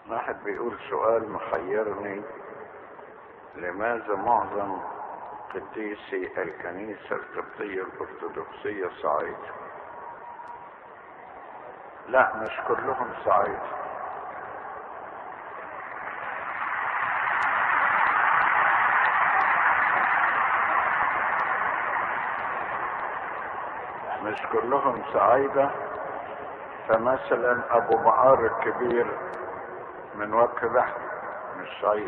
واحد بيقول سؤال محيرني لماذا معظم قديسي الكنيسة القبطية الأرثوذكسية صعيدة لا مش كلهم صعيدة مش كلهم صعيدة فمثلا ابو معار الكبير من وجه بحر مش صعيد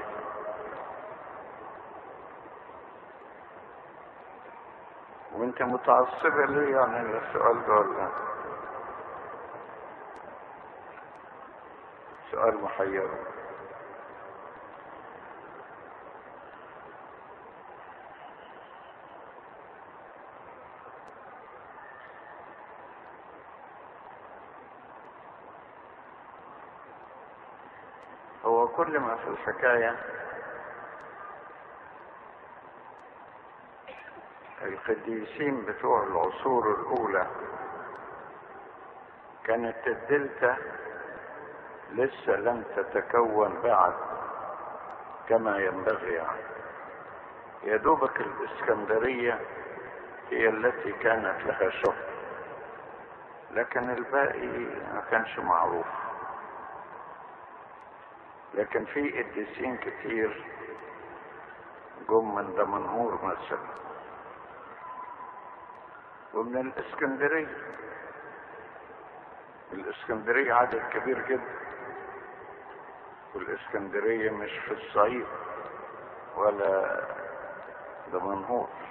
وانت متعصبة ليه يعني السؤال ده ولا سؤال محير هو كل ما في الحكاية القديسين بتوع العصور الأولى كانت الدلتا لسه لم تتكون بعد كما ينبغي يعني يا دوبك الإسكندرية هي التي كانت لها شهر لكن الباقي ما كانش معروف لكن في قديسين كتير جم من دمنهور مثلا ومن الاسكندرية الاسكندرية عدد كبير جدا والاسكندرية مش في الصعيد ولا دمنهور